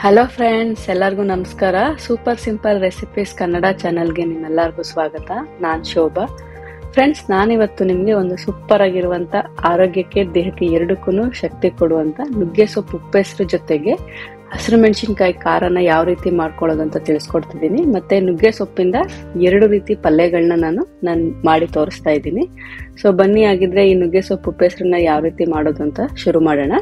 hello friends ಎಲ್ಲರಿಗೂ ನಮಸ್ಕಾರ super simple recipes Kannada ಚಾನಲ್ಗೆ ನಿಮ್ಮೆಲ್ಲರಿಗೂ ಸ್ವಾಗತ ನಾನು ಶೋಭಾ ಫ್ರೆಂಡ್ಸ್ ನಾನಿವತ್ತು ನಿಮಗೆ ಒಂದು ಸೂಪರ್ ಆಗಿರುವಂತ ಆರೋಗ್ಯಕ್ಕೆ ದೇಹಕ್ಕೆ ಎರಡಕ್ಕೂ ಶಕ್ತಿ ಕೊಡುವಂತ ನುಗ್ಗೆ ಸೊಪ್ಪು ಉಪ್ಪೆಸರು ಜೊತೆಗೆ ಹಸಿರು ಮೆಣಸಿನ್ಕಾಯಿ ಖಾರನ ಯಾವ ರೀತಿ ಮಾಡ್ಕೊಳ್ಳೋದು ಅಂತ ತಿಳಿಸ್ಕೊಡ್ತಿದ್ದೀನಿ ಮತ್ತೆ ನುಗ್ಗೆ ಸೊಪ್ಪಿಂದ ಎರಡು ರೀತಿ ಪಲ್ಯಗಳನ್ನ ನಾನು ನಾನು ಮಾಡಿ ತೋರಿಸ್ತಾ ಇದ್ದೀನಿ ಸೊ ಬನ್ನಿ ಆಗಿದ್ರೆ ಈ ನುಗ್ಗೆ ಸೊಪ್ಪು ಉಪ್ಪೆಸರನ್ನ ಯಾವ ರೀತಿ ಮಾಡೋದು ಅಂತ ಶುರು ಮಾಡೋಣ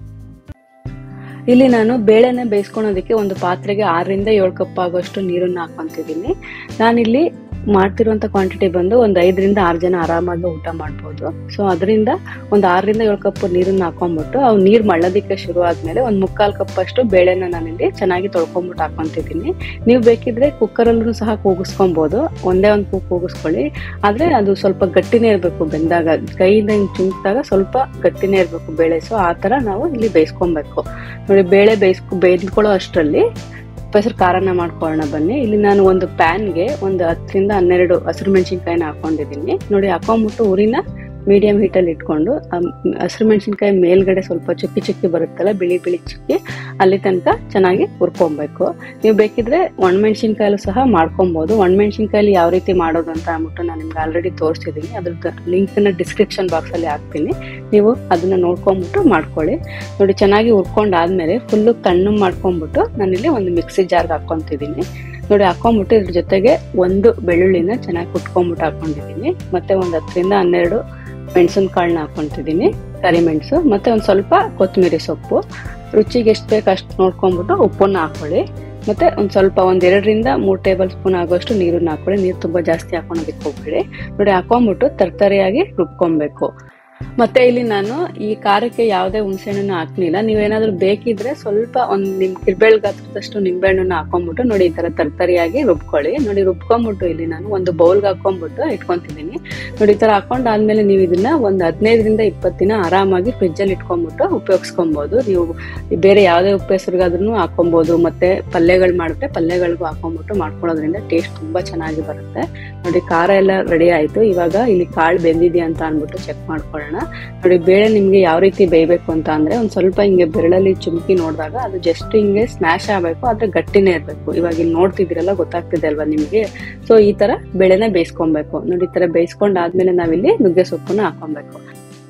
ಇಲ್ಲಿ ನಾನು ಬೇಳೆನ ಬೇಯಿಸ್ಕೊಳೋದಕ್ಕೆ ಒಂದು ಪಾತ್ರೆಗೆ ಆರರಿಂದ ಏಳು ಕಪ್ ಆಗುವಷ್ಟು ನೀರನ್ನು ಹಾಕೊಂತಿದ್ದೀನಿ ನಾನಿಲ್ಲಿ ಮಾಡ್ತಿರುವಂತ ಕ್ವಾಂಟಿಟಿ ಬಂದು ಒಂದು ಐದರಿಂದ ಆರು ಜನ ಆರಾಮಾಗಿ ಊಟ ಮಾಡ್ಬೋದು ಸೊ ಅದರಿಂದ ಒಂದು ಆರರಿಂದ ಏಳು ಕಪ್ ನೀರನ್ನ ಹಾಕೊಂಡ್ಬಿಟ್ಟು ಅವು ನೀರು ಮಳ್ಳೋದಕ್ಕೆ ಶುರು ಆದ್ಮೇಲೆ ಒಂದು ಮುಕ್ಕಾಲು ಕಪ್ ಅಷ್ಟು ಬೇಳೆನ ನಾನಿಲ್ಲಿ ಚೆನ್ನಾಗಿ ತೊಳ್ಕೊಂಬಿಟ್ಟು ಹಾಕೊಂತಿದ್ದೀನಿ ನೀವು ಬೇಕಿದ್ರೆ ಕುಕ್ಕರಲ್ಲೂ ಸಹ ಕೂಗಿಸ್ಕೊಬೋದು ಒಂದೇ ಒಂದು ಕೂಗ್ ಕೂಗಿಸ್ಕೊಳ್ಳಿ ಆದ್ರೆ ಅದು ಸ್ವಲ್ಪ ಗಟ್ಟಿನೇ ಇರಬೇಕು ಬೆಂದಾಗ ಕೈಯಿಂದ ಹಿಂಗ್ ಚುಮ್ಕಿದಾಗ ಸ್ವಲ್ಪ ಗಟ್ಟಿನೇ ಇರಬೇಕು ಬೇಳೆ ಸೊ ಆ ತರ ನಾವು ಇಲ್ಲಿ ಬೇಯಿಸ್ಕೊಬೇಕು ನೋಡಿ ಬೇಳೆ ಬೇಯಿಸ್ಕೊ ಬೇಯ್ಕೊಳ್ಳೋ ಅಷ್ಟರಲ್ಲಿ ಹೆಸರು ಖಾರನ ಮಾಡ್ಕೊಳ್ಳೋಣ ಬನ್ನಿ ಇಲ್ಲಿ ನಾನು ಒಂದು ಪ್ಯಾನ್ಗೆ ಒಂದು ಹತ್ತರಿಂದ ಹನ್ನೆರಡು ಹಸಿರು ಮೆಣಸಿನ್ಕಾಯಿನ ಹಾಕೊಂಡಿದ್ದೀನಿ ನೋಡಿ ಹಾಕೊಂಡ್ಬಿಟ್ಟು ಉರಿನ ಮೀಡಿಯಂ ಹೀಟಲ್ಲಿ ಇಟ್ಕೊಂಡು ಹಸಿರು ಮೆಣಸಿನ್ಕಾಯಿ ಮೇಲ್ಗಡೆ ಸ್ವಲ್ಪ ಚುಕ್ಕಿ ಚುಕ್ಕಿ ಬರುತ್ತಲ್ಲ ಬಿಳಿ ಬಿಳಿ ಚುಕ್ಕಿ ಅಲ್ಲಿ ತನಕ ಚೆನ್ನಾಗಿ ಹುರ್ಕೊಬೇಕು ನೀವು ಬೇಕಿದ್ರೆ ಒಣಮೆಣಸಿನ್ಕಾಯಲ್ಲೂ ಸಹ ಮಾಡ್ಕೊಬಹುದು ಒಣಮೆಣಸಿನ್ಕಾಯಲ್ಲಿ ಯಾವ ರೀತಿ ಮಾಡೋದು ಅಂತ ಅಂದ್ಬಿಟ್ಟು ನಾನು ನಿಮ್ಗೆ ಆಲ್ರೆಡಿ ತೋರಿಸಿದ್ದೀನಿ ಅದ್ರದ್ದು ಲಿಂಕ್ನ ಡಿಸ್ಕ್ರಿಪ್ಷನ್ ಬಾಕ್ಸಲ್ಲಿ ಹಾಕ್ತೀನಿ ನೀವು ಅದನ್ನ ನೋಡ್ಕೊಂಡ್ಬಿಟ್ಟು ಮಾಡ್ಕೊಳ್ಳಿ ನೋಡಿ ಚೆನ್ನಾಗಿ ಹುರ್ಕೊಂಡಾದ್ಮೇಲೆ ಫುಲ್ಲು ತಣ್ಣು ಮಾಡ್ಕೊಂಡ್ಬಿಟ್ಟು ನಾನಿಲ್ಲಿ ಒಂದು ಮಿಕ್ಸಿ ಜಾರ್ಗೆ ಹಾಕೊಂತಿದ್ದೀನಿ ನೋಡಿ ಹಾಕೊಂಡ್ಬಿಟ್ಟು ಇದ್ರ ಜೊತೆಗೆ ಒಂದು ಬೆಳ್ಳುಳ್ಳಿನ ಚೆನ್ನಾಗಿ ಕುಟ್ಕೊಂಡ್ಬಿಟ್ಟು ಹಾಕೊಂಡಿದ್ದೀನಿ ಮತ್ತೆ ಒಂದು ಹತ್ತರಿಂದ ಹನ್ನೆರಡು ಮೆಣಸಿನ ಕಾಳನ್ನ ಹಾಕೊಂತಿದ್ದೀನಿ ಕರಿಮೆಣಸು ಮತ್ತೆ ಒಂದು ಸ್ವಲ್ಪ ಕೊತ್ತಂಬರಿ ಸೊಪ್ಪು ರುಚಿಗೆ ಎಷ್ಟು ಬೇಕು ಅಷ್ಟು ನೋಡ್ಕೊಂಡ್ಬಿಟ್ಟು ಉಪ್ಪನ್ನ ಹಾಕೊಳ್ಳಿ ಮತ್ತೆ ಒಂದ್ ಸ್ವಲ್ಪ ಒಂದ್ ಎರಡರಿಂದ ಮೂರ್ ಟೇಬಲ್ ಸ್ಪೂನ್ ಆಗುವಷ್ಟು ನೀರನ್ನ ಹಾಕೊಳ್ಳಿ ನೀರು ತುಂಬಾ ಜಾಸ್ತಿ ಹಾಕೊಳೋದಕ್ಕೆ ಹೋಗ್ಬೇಡಿ ನೋಡಿ ಹಾಕೊಂಡ್ಬಿಟ್ಟು ತರ್ತರಿಯಾಗಿ ರುಬ್ಕೊಬೇಕು ಮತ್ತೆ ಇಲ್ಲಿ ನಾನು ಈ ಖಾರಕ್ಕೆ ಯಾವುದೇ ಹುಣಸೆಹಣ್ಣನ್ನು ಹಾಕ್ಲಿಲ್ಲ ನೀವೇನಾದ್ರೂ ಬೇಕಿದ್ರೆ ಸ್ವಲ್ಪ ಒಂದ್ ನಿಮ್ ಕಿರ್ಬೇಳ್ ಗಾತ್ರದಷ್ಟು ನಿಂಬೆಹಣ್ಣನ್ನ ಹಾಕೊಂಡ್ಬಿಟ್ಟು ನೋಡಿ ಈ ತರ ತರ್ತರಿಯಾಗಿ ರುಬ್ಕೊಳ್ಳಿ ನೋಡಿ ರುಬ್ಕೊಂಡ್ಬಿಟ್ಟು ಇಲ್ಲಿ ನಾನು ಒಂದು ಬೌಲ್ಗೆ ಹಾಕೊಂಡ್ಬಿಟ್ಟು ಇಟ್ಕೊಂತಿದ್ದೀನಿ ನೋಡಿ ಈ ತರ ಹಾಕೊಂಡಾದ್ಮೇಲೆ ನೀವು ಇದನ್ನ ಒಂದ್ ಹದಿನೈದರಿಂದ ಇಪ್ಪತ್ತು ದಿನ ಆರಾಮಾಗಿ ಫ್ರಿಜ್ ಅಲ್ಲಿ ಇಟ್ಕೊಂಡ್ಬಿಟ್ಟು ಉಪಯೋಗಿಸ್ಕೊಬಹುದು ನೀವು ಬೇರೆ ಯಾವುದೇ ಉಪ್ಪು ಹೆಸರಿಗಾದ್ರೂ ಹಾಕೊಬಹುದು ಮತ್ತೆ ಪಲ್ಯಗಳು ಮಾಡಿದ್ರೆ ಪಲ್ಯಗಳಿಗೂ ಹಾಕೊಂಡ್ಬಿಟ್ಟು ಮಾಡ್ಕೊಳ್ಳೋದ್ರಿಂದ ಟೇಸ್ಟ್ ತುಂಬಾ ಚೆನ್ನಾಗಿ ಬರುತ್ತೆ ನೋಡಿ ಖಾರ ಎಲ್ಲ ರೆಡಿ ಆಯ್ತು ಇವಾಗ ಇಲ್ಲಿ ಕಾಳು ಬೆಂದಿದೆಯಾ ಅಂತ ಅನ್ಬಿಟ್ಟು ಚೆಕ್ ಮಾಡ್ಕೊಳ್ಳೋಣ ನೋಡಿ ಬೇಳೆ ನಿಮ್ಗೆ ಯಾವ ರೀತಿ ಬೇಯಬೇಕು ಅಂತ ಅಂದ್ರೆ ಒಂದ್ ಸ್ವಲ್ಪ ಹಿಂಗೆ ಬೆರಳಲ್ಲಿ ಚುಮ್ಕಿ ನೋಡಿದಾಗ ಅದು ಜಸ್ಟ್ ಹಿಂಗೆ ಸ್ಮ್ಯಾಶ್ ಆಗಬೇಕು ಆದ್ರೆ ಗಟ್ಟಿನೇ ಇರ್ಬೇಕು ಇವಾಗ ಇಲ್ಲಿ ನೋಡ್ತಿದ್ದೀರಲ್ಲ ಗೊತ್ತಾಗ್ತಿದೆ ಅಲ್ವಾ ನಿಮ್ಗೆ ಸೊ ಈ ತರ ಬೇಳೆನ ಬೇಯಿಸ್ಕೊಬೇಕು ನೋಡಿ ಈ ತರ ಬೇಯಿಸ್ಕೊಂಡಾದ್ಮೇಲೆ ನಾವಿಲ್ಲಿ ನುಗ್ಗೆ ಸೊಪ್ಪನ್ನ ಹಾಕೊಬೇಕು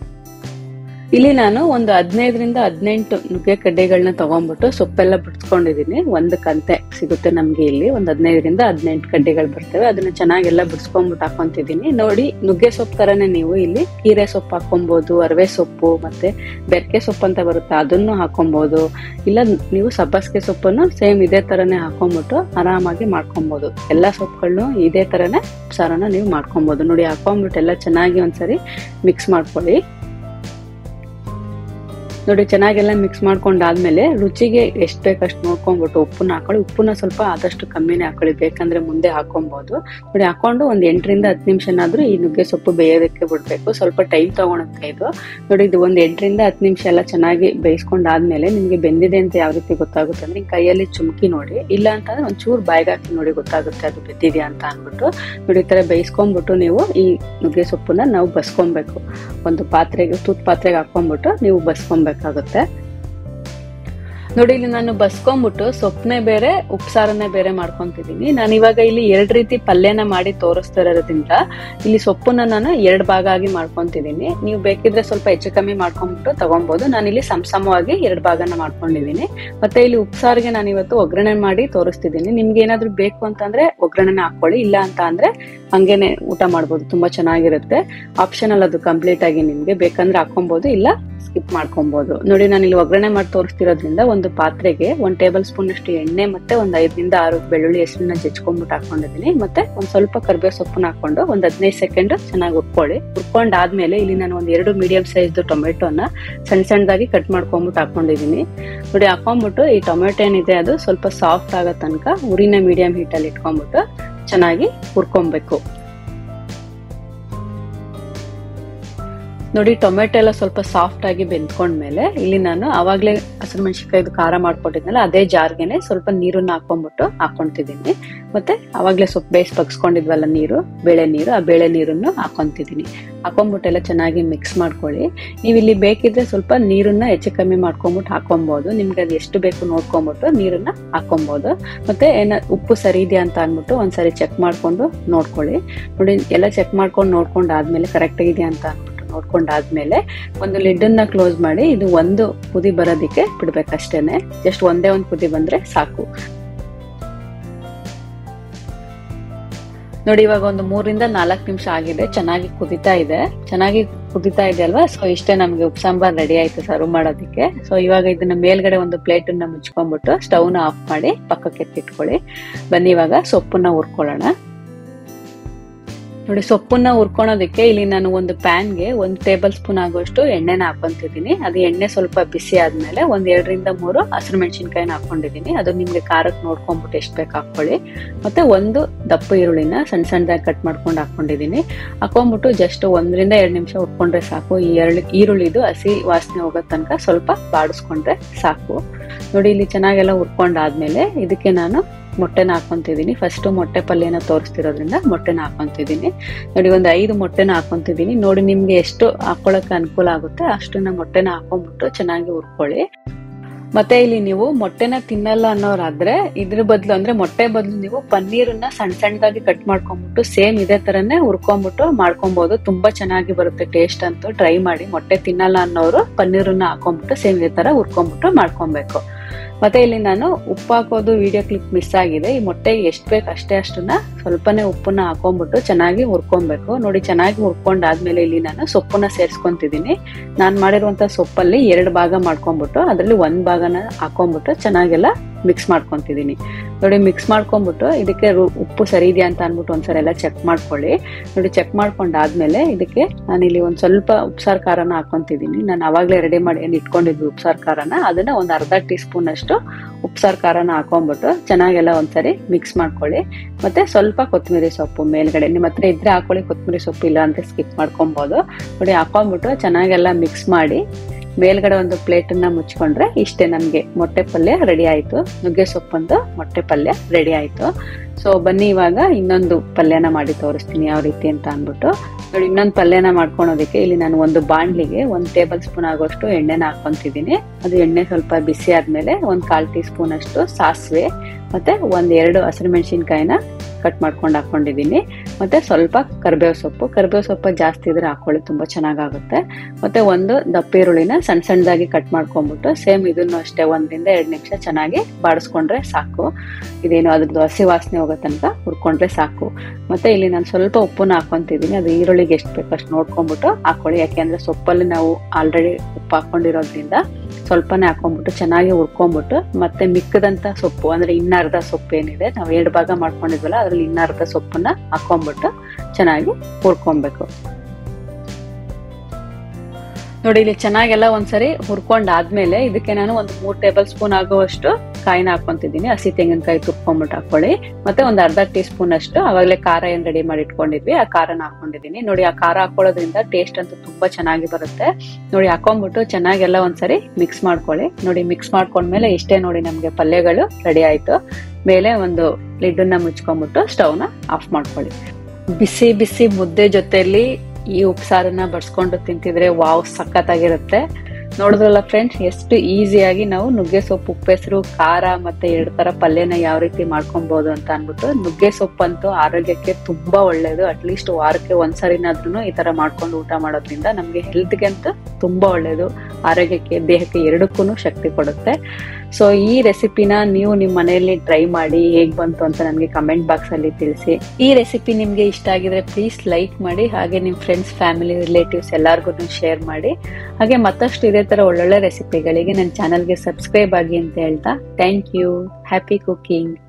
ಇಲ್ಲಿ ನಾನು ಒಂದು ಹದಿನೈದರಿಂದ ಹದಿನೆಂಟು ನುಗ್ಗೆ ಕಡ್ಡೆಗಳನ್ನ ತಗೊಂಡ್ಬಿಟ್ಟು ಸೊಪ್ಪೆಲ್ಲ ಬಿಡಿಸ್ಕೊಂಡಿದೀನಿ ಒಂದು ಕಂತೆ ಸಿಗುತ್ತೆ ನಮ್ಗೆ ಇಲ್ಲಿ ಒಂದು ಹದಿನೈದರಿಂದ ಹದಿನೆಂಟು ಕಡ್ಡೆಗಳು ಬರ್ತವೆ ಅದನ್ನ ಚೆನ್ನಾಗೆಲ್ಲ ಬಿಡಿಸ್ಕೊಂಡ್ಬಿಟ್ಟು ಹಾಕೊಂತಿದ್ದೀನಿ ನೋಡಿ ನುಗ್ಗೆ ಸೊಪ್ಪು ತರನೇ ನೀವು ಇಲ್ಲಿ ಕೀರೆ ಸೊಪ್ಪು ಹಾಕೊಬಹುದು ಅರವೆ ಸೊಪ್ಪು ಮತ್ತೆ ಬೆರ್ಕೆ ಸೊಪ್ಪು ಅಂತ ಬರುತ್ತೆ ಅದನ್ನು ಹಾಕೊಬಹುದು ಇಲ್ಲ ನೀವು ಸಬ್ಬಸ್ಗೆ ಸೊಪ್ಪನ್ನು ಸೇಮ್ ಇದೇ ತರನೇ ಹಾಕೊಂಡ್ಬಿಟ್ಟು ಆರಾಮಾಗಿ ಮಾಡ್ಕೊಬಹುದು ಎಲ್ಲಾ ಸೊಪ್ಪುಗಳನ್ನು ಇದೇ ತರನೇ ಸಾರನ ನೀವು ಮಾಡ್ಕೊಬಹುದು ನೋಡಿ ಹಾಕೊಂಡ್ಬಿಟ್ಟು ಎಲ್ಲ ಚೆನ್ನಾಗಿ ಒಂದ್ಸರಿ ಮಿಕ್ಸ್ ಮಾಡ್ಕೊಳ್ಳಿ ನೋಡಿ ಚೆನ್ನಾಗೆಲ್ಲ ಮಿಕ್ಸ್ ಮಾಡ್ಕೊಂಡಾದ್ಮೇಲೆ ರುಚಿಗೆ ಎಷ್ಟು ಬೇಕಷ್ಟು ನೋಡ್ಕೊಂಡ್ಬಿಟ್ಟು ಉಪ್ಪನ್ನ ಹಾಕೊಳ್ಳಿ ಉಪ್ಪನ್ನ ಸ್ವಲ್ಪ ಆದಷ್ಟು ಕಮ್ಮಿನೇ ಹಾಕೊಳ್ಳಿ ಬೇಕಂದ್ರೆ ಮುಂದೆ ಹಾಕೊಬಹುದು ನೋಡಿ ಹಾಕೊಂಡು ಒಂದ್ ಎಂಟರಿಂದ ಹತ್ತು ನಿಮಿಷನಾದ್ರೂ ಈ ನುಗ್ಗೆ ಸೊಪ್ಪು ಬೇಯೋದಕ್ಕೆ ಬಿಡ್ಬೇಕು ಸ್ವಲ್ಪ ಟೈಮ್ ತಗೊಳುತ್ತೆ ಇದು ನೋಡಿ ಇದು ಒಂದ್ ಎಂಟರಿಂದ ಹತ್ತು ನಿಮಿಷ ಎಲ್ಲ ಚೆನ್ನಾಗಿ ಬೇಯಿಸ್ಕೊಂಡಾದ್ಮೇಲೆ ನಿಮ್ಗೆ ಬೆಂದಿದೆ ಅಂತ ಯಾವ ರೀತಿ ಗೊತ್ತಾಗುತ್ತೆ ಅಂದ್ರೆ ಕೈಯಲ್ಲಿ ಚುಮ್ಕಿ ನೋಡಿ ಇಲ್ಲ ಅಂತಂದ್ರೆ ಒಂದ್ ಚೂರ್ ಬಾಯಿಗೆ ಹಾಕಿ ನೋಡಿ ಗೊತ್ತಾಗುತ್ತೆ ಅದು ಬೆಂದಿದೆಯಾ ಅಂತ ಅನ್ಬಿಟ್ಟು ನೋಡಿ ಈ ತರ ಬೇಯಿಸ್ಕೊಂಡ್ಬಿಟ್ಟು ನೀವು ಈ ನುಗ್ಗೆ ಸೊಪ್ಪನ್ನ ನಾವು ಬಸ್ಕೊಬೇಕು ಒಂದು ಪಾತ್ರೆಗೆ ತೂತ್ ಪಾತ್ರೆಗೆ ಹಾಕೊಂಡ್ಬಿಟ್ಟು ನೀವು ಬಸ್ಕೊಬೇಕಾಗುತ್ತೆ ನೋಡಿ ಇಲ್ಲಿ ನಾನು ಬಸ್ಕೊಂಡ್ಬಿಟ್ಟು ಸೊಪ್ಪನೆ ಬೇರೆ ಉಪ್ಸಾರನ್ನೇ ಬೇರೆ ಮಾಡ್ಕೊಂತಿದ್ದೀನಿ ನಾನು ಇವಾಗ ಇಲ್ಲಿ ಎರಡ್ ರೀತಿ ಪಲ್ಯನ ಮಾಡಿ ತೋರಿಸ್ತಾ ಇರೋದ್ರಿಂದ ಇಲ್ಲಿ ಸೊಪ್ಪನ್ನ ನಾನು ಎರಡ್ ಭಾಗ ಆಗಿ ಮಾಡ್ಕೊಂತಿದ್ದೀನಿ ನೀವು ಬೇಕಿದ್ರೆ ಸ್ವಲ್ಪ ಹೆಚ್ಚು ಕಮ್ಮಿ ಮಾಡ್ಕೊಂಡ್ಬಿಟ್ಟು ತಗೊಬಹುದು ನಾನು ಇಲ್ಲಿ ಸಮಸಮವಾಗಿ ಎರಡ್ ಭಾಗನ ಮಾಡ್ಕೊಂಡಿದ್ದೀನಿ ಮತ್ತೆ ಇಲ್ಲಿ ಉಪ್ಸಾರಿಗೆ ನಾನು ಇವತ್ತು ಒಗ್ಗರಣೆ ಮಾಡಿ ತೋರಿಸ್ತಿದ್ದೀನಿ ನಿಮ್ಗೆ ಏನಾದ್ರು ಬೇಕು ಅಂತಂದ್ರೆ ಒಗ್ಗರಣೆನ ಹಾಕೊಳ್ಳಿ ಇಲ್ಲ ಅಂತ ಅಂದ್ರೆ ಹಂಗೇನೆ ಊಟ ಮಾಡ್ಬೋದು ತುಂಬಾ ಚೆನ್ನಾಗಿರುತ್ತೆ ಆಪ್ಷನಲ್ ಅದು ಕಂಪ್ಲೀಟ್ ಆಗಿ ನಿಮ್ಗೆ ಬೇಕಂದ್ರೆ ಹಾಕೊಬಹುದು ಇಲ್ಲ ಸ್ಕಿಪ್ ಮಾಡ್ಕೊಬಹುದು ನೋಡಿ ನಾನು ಇಲ್ಲಿ ಒಗ್ಗರಣೆ ಮಾಡಿ ತೋರಿಸ್ತಿರೋದ್ರಿಂದ ಒಂದು ಪಾತ್ರೆಗೆ ಒಂದ್ ಟೇಬಲ್ ಸ್ಪೂನ್ ಅಷ್ಟು ಎಣ್ಣೆ ಮತ್ತೆ ಒಂದ್ ಐದರಿಂದ ಆರು ಬೆಳ್ಳುಳ್ಳಿ ಹೆಸರನ್ನ ಜಜ್ಕೊಂಡ್ಬಿಟ್ಟು ಹಾಕೊಂಡಿದ್ದೀನಿ ಮತ್ತೆ ಒಂದ್ ಸ್ವಲ್ಪ ಕರ್ಬೇವು ಸೊಪ್ಪನ್ನ ಹಾಕೊಂಡು ಒಂದ್ ಹದಿನೈದು ಸೆಕೆಂಡ್ ಚೆನ್ನಾಗಿ ಹುರ್ಕೊಳ್ಳಿ ಹುರ್ಕೊಂಡಾದ್ಮೇಲೆ ಇಲ್ಲಿ ನಾನು ಒಂದ್ ಎರಡು ಮೀಡಿಯಂ ಸೈಜ್ ಟೊಮೆಟೊನ ಸಣ್ಣ ಸಣ್ಣದಾಗಿ ಕಟ್ ಮಾಡ್ಕೊಂಡ್ಬಿಟ್ಟು ಹಾಕೊಂಡಿದೀನಿ ನೋಡಿ ಹಾಕೊಂಡ್ಬಿಟ್ಟು ಈ ಟೊಮೆಟೊ ಏನಿದೆ ಅದು ಸ್ವಲ್ಪ ಸಾಫ್ಟ್ ಆಗೋ ತನಕ ಉರಿನ ಮೀಡಿಯಂ ಹೀಟಲ್ಲಿ ಇಟ್ಕೊಂಡ್ಬಿಟ್ಟು ಚೆನ್ನಾಗಿ ಹುರ್ಕೊಬೇಕು ನೋಡಿ ಟೊಮೆಟೊ ಎಲ್ಲ ಸ್ವಲ್ಪ ಸಾಫ್ಟ್ ಆಗಿ ಬೆಂದ್ಕೊಂಡ್ಮೇಲೆ ಇಲ್ಲಿ ನಾನು ಅವಾಗ್ಲೇ ಹಸಿರು ಮೆಣಸಿನ್ಕಾಯ್ದು ಖಾರ ಮಾಡ್ಕೊಟ್ಟಿದ್ನಲ್ಲ ಅದೇ ಜಾರ್ಗೆನೆ ಸ್ವಲ್ಪ ನೀರನ್ನ ಹಾಕೊಂಡ್ಬಿಟ್ಟು ಹಾಕೊಂತಿದ್ದೀನಿ ಮತ್ತೆ ಅವಾಗ್ಲೇ ಸ್ವಲ್ಪ ಬೇಯಿಸಿ ಬಗ್ಸ್ಕೊಂಡಿದ್ವಲ್ಲ ನೀರು ಬೇಳೆ ನೀರು ಆ ಬೇಳೆ ನೀರನ್ನು ಹಾಕೊಂತಿದ್ದೀನಿ ಹಾಕೊಂಡ್ಬಿಟ್ಟೆಲ್ಲ ಚೆನ್ನಾಗಿ ಮಿಕ್ಸ್ ಮಾಡ್ಕೊಳ್ಳಿ ನೀವು ಇಲ್ಲಿ ಬೇಕಿದ್ರೆ ಸ್ವಲ್ಪ ನೀರನ್ನ ಹೆಚ್ಚು ಕಮ್ಮಿ ಮಾಡ್ಕೊಂಬಿಟ್ಟು ಹಾಕೊಬಹುದು ನಿಮ್ಗೆ ಅದು ಎಷ್ಟು ಬೇಕು ನೋಡ್ಕೊಂಬಿಟ್ಟು ನೀರನ್ನ ಹಾಕೊಬಹುದು ಮತ್ತೆ ಏನ ಉಪ್ಪು ಸರಿ ಇದೆಯಾ ಅಂತ ಅಂದ್ಬಿಟ್ಟು ಒಂದ್ಸರಿ ಚೆಕ್ ಮಾಡ್ಕೊಂಡು ನೋಡ್ಕೊಳ್ಳಿ ನೋಡಿ ಎಲ್ಲ ಚೆಕ್ ಮಾಡ್ಕೊಂಡು ನೋಡ್ಕೊಂಡು ಆದ್ಮೇಲೆ ಕರೆಕ್ಟ್ ಇದೆಯಾ ಅಂತ ಅಂದ್ಬಿಟ್ಟು ನೋಡ್ಕೊಂಡಾದ್ಮೇಲೆ ಒಂದು ಲಿಡ್ಡನ್ನ ಕ್ಲೋಸ್ ಮಾಡಿ ಇದು ಒಂದು ಕುದಿ ಬರೋದಕ್ಕೆ ಬಿಡ್ಬೇಕಷ್ಟೇನೆ ಜಸ್ಟ್ ಒಂದೇ ಒಂದು ಕುದಿ ಬಂದ್ರೆ ಸಾಕು ನೋಡಿ ಇವಾಗ ಒಂದು ಮೂರಿಂದ ನಾಲ್ಕು ನಿಮಿಷ ಆಗಿದೆ ಚೆನ್ನಾಗಿ ಕುದಿತಾ ಇದೆ ಚೆನ್ನಾಗಿ ಕುದಿತಾ ಇದೆ ಅಲ್ವಾ ಸೊ ಇಷ್ಟೇ ನಮ್ಗೆ ಉಪ್ಸಾಂಬಾರ್ ರೆಡಿ ಆಯ್ತು ಸರ್ವ್ ಮಾಡೋದಕ್ಕೆ ಸೊ ಇವಾಗ ಇದನ್ನ ಮೇಲ್ಗಡೆ ಒಂದು ಪ್ಲೇಟ್ ಅನ್ನ ಮುಚ್ಕೊಂಡ್ಬಿಟ್ಟು ಸ್ಟವ್ನ ಆಫ್ ಮಾಡಿ ಪಕ್ಕಕ್ಕೆ ಎತ್ತಿಟ್ಕೊಳ್ಳಿ ಬನ್ನಿ ಇವಾಗ ಸೊಪ್ಪನ್ನ ಹುರ್ಕೊಳ್ಳೋಣ ನೋಡಿ ಸೊಪ್ಪನ್ನ ಹುರ್ಕೊಳೋದಕ್ಕೆ ಇಲ್ಲಿ ನಾನು ಒಂದು ಪ್ಯಾನ್ಗೆ ಒಂದು ಟೇಬಲ್ ಸ್ಪೂನ್ ಆಗುವಷ್ಟು ಎಣ್ಣೆನ ಹಾಕೊಂತಿದ್ದೀನಿ ಅದು ಎಣ್ಣೆ ಸ್ವಲ್ಪ ಬಿಸಿ ಆದ್ಮೇಲೆ ಒಂದ್ ಎರಡರಿಂದ ಮೂರು ಹಸಿರು ಮೆಣಸಿನ್ಕಾಯಿನ ಹಾಕೊಂಡಿದ್ದೀನಿ ಅದು ನಿಮ್ಗೆ ಖಾರಕ್ಕೆ ನೋಡ್ಕೊಂಡ್ಬಿಟ್ಟು ಎಷ್ಟು ಬೇಕು ಹಾಕೊಳ್ಳಿ ಮತ್ತೆ ಒಂದು ದಪ್ಪ ಈರುಳ್ಳಿನ ಸಣ್ಣ ಸಣ್ಣದಾಗಿ ಕಟ್ ಮಾಡ್ಕೊಂಡು ಹಾಕೊಂಡಿದ್ದೀನಿ ಹಾಕೊಂಡ್ಬಿಟ್ಟು ಜಸ್ಟ್ ಒಂದರಿಂದ ಎರಡು ನಿಮಿಷ ಹುರ್ಕೊಂಡ್ರೆ ಸಾಕು ಈ ಎರಡು ಈರುಳ್ಳಿದು ಹಸಿ ವಾಸನೆ ಹೋಗೋ ತನಕ ಸ್ವಲ್ಪ ಬಾಡಿಸ್ಕೊಂಡ್ರೆ ಸಾಕು ನೋಡಿ ಇಲ್ಲಿ ಚೆನ್ನಾಗೆಲ್ಲ ಹುರ್ಕೊಂಡಾದ್ಮೇಲೆ ಇದಕ್ಕೆ ನಾನು ಮೊಟ್ಟೆನ ಹಾಕೊಂತಿದ್ದೀನಿ ಫಸ್ಟ್ ಮೊಟ್ಟೆ ಪಲ್ಯನ ತೋರಿಸ್ತಿರೋದ್ರಿಂದ ಮೊಟ್ಟೆನ ಹಾಕೊಂತಿದ್ದೀನಿ ನೋಡಿ ಒಂದು ಐದು ಮೊಟ್ಟೆನ ಹಾಕೊಂತಿದ್ದೀನಿ ನೋಡಿ ನಿಮ್ಗೆ ಎಷ್ಟು ಹಾಕೊಳಕ್ಕೆ ಅನುಕೂಲ ಆಗುತ್ತೆ ಅಷ್ಟನ್ನ ಮೊಟ್ಟೆನ ಹಾಕೊಂಡ್ಬಿಟ್ಟು ಚೆನ್ನಾಗಿ ಹುರ್ಕೊಳ್ಳಿ ಮತ್ತೆ ಇಲ್ಲಿ ನೀವು ಮೊಟ್ಟೆನ ತಿನ್ನಲ್ಲ ಅನ್ನೋರಾದ್ರೆ ಇದ್ರ ಬದಲು ಅಂದ್ರೆ ಮೊಟ್ಟೆ ಬದಲು ನೀವು ಪನ್ನೀರನ್ನ ಸಣ್ಣ ಸಣ್ಣದಾಗಿ ಕಟ್ ಮಾಡ್ಕೊಂಡ್ಬಿಟ್ಟು ಸೇಮ್ ಇದೇ ತರನೇ ಹುರ್ಕೊಂಡ್ಬಿಟ್ಟು ಮಾಡ್ಕೊಬಹುದು ತುಂಬಾ ಚೆನ್ನಾಗಿ ಬರುತ್ತೆ ಟೇಸ್ಟ್ ಅಂತೂ ಟ್ರೈ ಮಾಡಿ ಮೊಟ್ಟೆ ತಿನ್ನಲ್ಲ ಅನ್ನೋರು ಪನ್ನೀರನ್ನ ಹಾಕೊಂಡ್ಬಿಟ್ಟು ಸೇಮ್ ಇದೇ ತರ ಹುರ್ಕೊಂಡ್ಬಿಟ್ಟು ಮಾಡ್ಕೊಬೇಕು ಮತ್ತೆ ಇಲ್ಲಿ ನಾನು ಉಪ್ಪು ಹಾಕೋದು ವಿಡಿಯೋ ಕ್ಲಿಪ್ ಮಿಸ್ ಆಗಿದೆ ಈ ಮೊಟ್ಟೆಗೆ ಎಷ್ಟು ಬೇಕು ಅಷ್ಟೇ ಅಷ್ಟನ್ನ ಸ್ವಲ್ಪನೇ ಉಪ್ಪನ್ನ ಹಾಕೊಂಡ್ಬಿಟ್ಟು ಚೆನ್ನಾಗಿ ಹುರ್ಕೊಬೇಕು ನೋಡಿ ಚೆನ್ನಾಗಿ ಹುರ್ಕೊಂಡಾದ್ಮೇಲೆ ಇಲ್ಲಿ ನಾನು ಸೊಪ್ಪನ್ನ ಸೇರ್ಸ್ಕೊಂತಿದ್ದೀನಿ ನಾನು ಮಾಡಿರುವಂತ ಸೊಪ್ಪಲ್ಲಿ ಎರಡು ಭಾಗ ಮಾಡ್ಕೊಂಡ್ಬಿಟ್ಟು ಅದರಲ್ಲಿ ಒಂದ್ ಭಾಗನ ಹಾಕೊಂಡ್ಬಿಟ್ಟು ಚೆನ್ನಾಗೆಲ್ಲ ಮಿಕ್ಸ್ ಮಾಡ್ಕೊಂತಿದ್ದೀನಿ ನೋಡಿ ಮಿಕ್ಸ್ ಮಾಡ್ಕೊಂಡ್ಬಿಟ್ಟು ಇದಕ್ಕೆ ಉಪ್ಪು ಸರಿ ಇದೆಯಾ ಅಂತ ಅಂದ್ಬಿಟ್ಟು ಒಂದ್ಸರಿ ಎಲ್ಲ ಚೆಕ್ ಮಾಡ್ಕೊಳ್ಳಿ ನೋಡಿ ಚೆಕ್ ಮಾಡ್ಕೊಂಡಾದ್ಮೇಲೆ ಇದಕ್ಕೆ ನಾನು ಇಲ್ಲಿ ಒಂದ್ ಸ್ವಲ್ಪ ಉಪ್ಸಾರ್ ಖಾರನ ಹಾಕೊಂತಿದ್ದೀನಿ ನಾನು ಅವಾಗಲೇ ರೆಡಿ ಮಾಡಿ ಏನು ಇಟ್ಕೊಂಡಿದ್ವಿ ಉಪ್ಸಾರ್ ಖಾರನ ಅದನ್ನ ಒಂದು ಅರ್ಧ ಟೀ ಸ್ಪೂನ್ ಅಷ್ಟು ಉಪ್ಸಾರ್ ಖಾರನ ಹಾಕೊಂಡ್ಬಿಟ್ಟು ಚೆನ್ನಾಗೆಲ್ಲ ಒಂದ್ಸರಿ ಮಿಕ್ಸ್ ಮಾಡ್ಕೊಳ್ಳಿ ಮತ್ತೆ ಸ್ವಲ್ಪ ಕೊತ್ತಂಬರಿ ಸೊಪ್ಪು ಮೇಲ್ಗಡೆ ನಿಮ್ಮ ಹತ್ರ ಇದ್ರೆ ಹಾಕೊಳ್ಳಿ ಕೊತ್ತಂಬರಿ ಸೊಪ್ಪು ಇಲ್ಲ ಅಂತ ಸ್ಕಿಪ್ ಮಾಡ್ಕೊಬಹುದು ನೋಡಿ ಹಾಕೊಂಡ್ಬಿಟ್ಟು ಚೆನ್ನಾಗೆಲ್ಲ ಮಿಕ್ಸ್ ಮಾಡಿ ಮೇಲ್ಗಡೆ ಒಂದು ಪ್ಲೇಟ್ ಅನ್ನ ಮುಚ್ಕೊಂಡ್ರೆ ಇಷ್ಟೇ ನಮ್ಗೆ ಮೊಟ್ಟೆ ಪಲ್ಯ ರೆಡಿ ಆಯ್ತು ನುಗ್ಗೆ ಸೊಪ್ಪಂದು ಮೊಟ್ಟೆ ಪಲ್ಯ ರೆಡಿ ಆಯ್ತು ಸೊ ಬನ್ನಿ ಇವಾಗ ಇನ್ನೊಂದು ಪಲ್ಯನ ಮಾಡಿ ತೋರಿಸ್ತೀನಿ ಯಾವ ರೀತಿ ಅಂತ ಅಂದ್ಬಿಟ್ಟು ನೋಡಿ ಇನ್ನೊಂದು ಪಲ್ಯನ ಮಾಡ್ಕೊಳೋದಕ್ಕೆ ಇಲ್ಲಿ ನಾನು ಒಂದು ಬಾಣ್ಲಿಗೆ ಒಂದು ಟೇಬಲ್ ಸ್ಪೂನ್ ಆಗೋಷ್ಟು ಎಣ್ಣೆನ ಹಾಕೊಂತಿದ್ದೀನಿ ಅದು ಎಣ್ಣೆ ಸ್ವಲ್ಪ ಬಿಸಿ ಆದ್ಮೇಲೆ ಒಂದು ಕಾಲ್ ಟೀ ಸ್ಪೂನ್ ಅಷ್ಟು ಸಾಸಿವೆ ಮತ್ತೆ ಒಂದ್ ಎರಡು ಹಸಿರು ಮೆಣಸಿನ್ಕಾಯಿನ ಕಟ್ ಮಾಡ್ಕೊಂಡು ಹಾಕೊಂಡಿದ್ದೀನಿ ಮತ್ತೆ ಸ್ವಲ್ಪ ಕರಿಬೇವು ಸೊಪ್ಪು ಕರಿಬೇವು ಸೊಪ್ಪು ಜಾಸ್ತಿ ಇದ್ರೆ ಹಾಕೊಳ್ಳಿ ತುಂಬಾ ಚೆನ್ನಾಗಾಗುತ್ತೆ ಮತ್ತೆ ಒಂದು ದಪ್ಪ ಈರುಳ್ಳಿನ ಸಣ್ಣ ಸಣ್ಣದಾಗಿ ಕಟ್ ಮಾಡ್ಕೊಂಡ್ಬಿಟ್ಟು ಸೇಮ್ ಇದನ್ನು ಅಷ್ಟೇ ಒಂದರಿಂದ ಎರಡು ನಿಮಿಷ ಚೆನ್ನಾಗಿ ಬಾಡಿಸ್ಕೊಂಡ್ರೆ ಸಾಕು ಇದೇನು ಅದ್ರದ್ದು ಹಸಿ ವಾಸನೆ ಹೋಗೋ ತನಕ ಹುರ್ಕೊಂಡ್ರೆ ಸಾಕು ಮತ್ತೆ ಇಲ್ಲಿ ನಾನು ಸ್ವಲ್ಪ ಉಪ್ಪನ್ನ ಹಾಕೊಂತಿದ್ದೀನಿ ಅದು ಈರುಳ್ಳಿಗೆ ಎಷ್ಟು ಬೇಕು ಅಷ್ಟು ನೋಡ್ಕೊಂಡ್ಬಿಟ್ಟು ಹಾಕೊಳ್ಳಿ ಯಾಕೆಂದ್ರೆ ಸೊಪ್ಪಲ್ಲಿ ನಾವು ಆಲ್ರೆಡಿ ಉಪ್ಪು ಹಾಕೊಂಡಿರೋದ್ರಿಂದ ಸ್ವಲ್ಪನೇ ಹಾಕೊಂಡ್ಬಿಟ್ಟು ಚೆನ್ನಾಗಿ ಹುರ್ಕೊಂಡ್ಬಿಟ್ಟು ಮತ್ತೆ ಮಿಕ್ಕದಂತ ಸೊಪ್ಪು ಅಂದ್ರೆ ಇನ್ನರ್ಧ ಸೊಪ್ಪು ಏನಿದೆ ನಾವು ಎರಡು ಭಾಗ ಮಾಡ್ಕೊಂಡಿದ್ವಲ್ಲ ಅದ್ರಲ್ಲಿ ಇನ್ನರ್ಧ ಸೊಪ್ಪನ್ನ ಹಾಕೊಂಡ್ಬಿಟ್ಟು ಚೆನ್ನಾಗಿ ಹುರ್ಕೊಬೇಕು ನೋಡಿ ಇಲ್ಲಿ ಚೆನ್ನಾಗೆಲ್ಲ ಒಂದ್ಸರಿ ಹುರ್ಕೊಂಡಾದ್ಮೇಲೆ ಇದಕ್ಕೆ ನಾನು ಒಂದು ಮೂರ್ ಟೇಬಲ್ ಸ್ಪೂನ್ ಆಗುವಷ್ಟು ಕಾಯಿನ ಹಾಕೊಂತಿದ್ದೀನಿ ಹಸಿ ತೆಂಗಿನಕಾಯಿ ತುರ್ಕೊಂಡ್ಬಿಟ್ಟು ಹಾಕೊಳ್ಳಿ ಮತ್ತೆ ಒಂದು ಅರ್ಧ ಟೀ ಸ್ಪೂನ್ ಅಷ್ಟು ಅವಾಗಲೇ ಖಾರ ಏನ್ ರೆಡಿ ಮಾಡಿ ಇಟ್ಕೊಂಡಿದ್ವಿ ಆ ಖಾರನ ಹಾಕೊಂಡಿದ್ದೀನಿ ನೋಡಿ ಆ ಖಾರ ಹಾಕೊಳ್ಳೋದ್ರಿಂದ ಟೇಸ್ಟ್ ಅಂತೂ ತುಂಬಾ ಚೆನ್ನಾಗಿ ಬರುತ್ತೆ ನೋಡಿ ಹಾಕೊಂಡ್ಬಿಟ್ಟು ಚೆನ್ನಾಗೆಲ್ಲ ಒಂದ್ಸರಿ ಮಿಕ್ಸ್ ಮಾಡ್ಕೊಳ್ಳಿ ನೋಡಿ ಮಿಕ್ಸ್ ಮಾಡ್ಕೊಂಡ್ಮೇಲೆ ಇಷ್ಟೇ ನೋಡಿ ನಮ್ಗೆ ಪಲ್ಯಗಳು ರೆಡಿ ಆಯ್ತು ಮೇಲೆ ಒಂದು ಲಿಡ್ಡನ್ನ ಮುಚ್ಕೊಂಡ್ಬಿಟ್ಟು ಸ್ಟವ್ನ ಆಫ್ ಮಾಡ್ಕೊಳ್ಳಿ ಬಿಸಿ ಬಿಸಿ ಮುದ್ದೆ ಜೊತೆಲಿ ಈ ಉಪ್ಸಾರನ್ನ ಬಡ್ಸ್ಕೊಂಡು ತಿಂತಿದ್ರೆ ವಾವ್ ಸಖತ್ತಾಗಿರುತ್ತೆ ನೋಡಿದ್ರಲ್ಲ ಫ್ರೆಂಡ್ಸ್ ಎಷ್ಟು ಈಸಿಯಾಗಿ ನಾವು ನುಗ್ಗೆ ಸೊಪ್ಪು ಉಪ್ಪೆಸರು ಖಾರ ಮತ್ತೆ ಎರಡು ತರ ಪಲ್ಯನ ಯಾವ ರೀತಿ ಮಾಡ್ಕೊಬಹುದು ಅಂತ ಅನ್ಬಿಟ್ಟು ನುಗ್ಗೆ ಸೊಪ್ಪು ಅಂತೂ ಆರೋಗ್ಯಕ್ಕೆ ತುಂಬಾ ಒಳ್ಳೇದು ಅಟ್ಲೀಸ್ಟ್ ವಾರಕ್ಕೆ ಒಂದ್ಸರಿನಾದ್ರೂ ಈ ತರ ಮಾಡ್ಕೊಂಡು ಊಟ ಮಾಡೋದ್ರಿಂದ ನಮ್ಗೆ ಹೆಲ್ತ್ಗೆ ಅಂತೂ ತುಂಬಾ ಒಳ್ಳೇದು ಆರೋಗ್ಯಕ್ಕೆ ದೇಹಕ್ಕೆ ಎರಡಕ್ಕೂ ಶಕ್ತಿ ಕೊಡುತ್ತೆ ಸೊ ಈ ರೆಸಿಪಿನ ನೀವು ನಿಮ್ಮ ಮನೆಯಲ್ಲಿ ಟ್ರೈ ಮಾಡಿ ಹೇಗ್ ಬಂತು ಅಂತ ನನಗೆ ಕಮೆಂಟ್ ಬಾಕ್ಸ್ ಅಲ್ಲಿ ತಿಳಿಸಿ ಈ ರೆಸಿಪಿ ನಿಮ್ಗೆ ಇಷ್ಟ ಆಗಿದ್ರೆ ಪ್ಲೀಸ್ ಲೈಕ್ ಮಾಡಿ ಹಾಗೆ ನಿಮ್ ಫ್ರೆಂಡ್ಸ್ ಫ್ಯಾಮಿಲಿ ರಿಲೇಟಿವ್ಸ್ ಎಲ್ಲಾರ್ಗು ಶೇರ್ ಮಾಡಿ ಹಾಗೆ ಮತ್ತಷ್ಟು ಇದೇ ತರ ಒಳ್ಳೊಳ್ಳೆ ರೆಸಿಪಿಗಳಿಗೆ ನನ್ನ ಚಾನಲ್ಗೆ ಸಬ್ಸ್ಕ್ರೈಬ್ ಆಗಿ ಅಂತ ಹೇಳ್ತಾ ಥ್ಯಾಂಕ್ ಯು ಹ್ಯಾಪಿ ಕುಕಿಂಗ್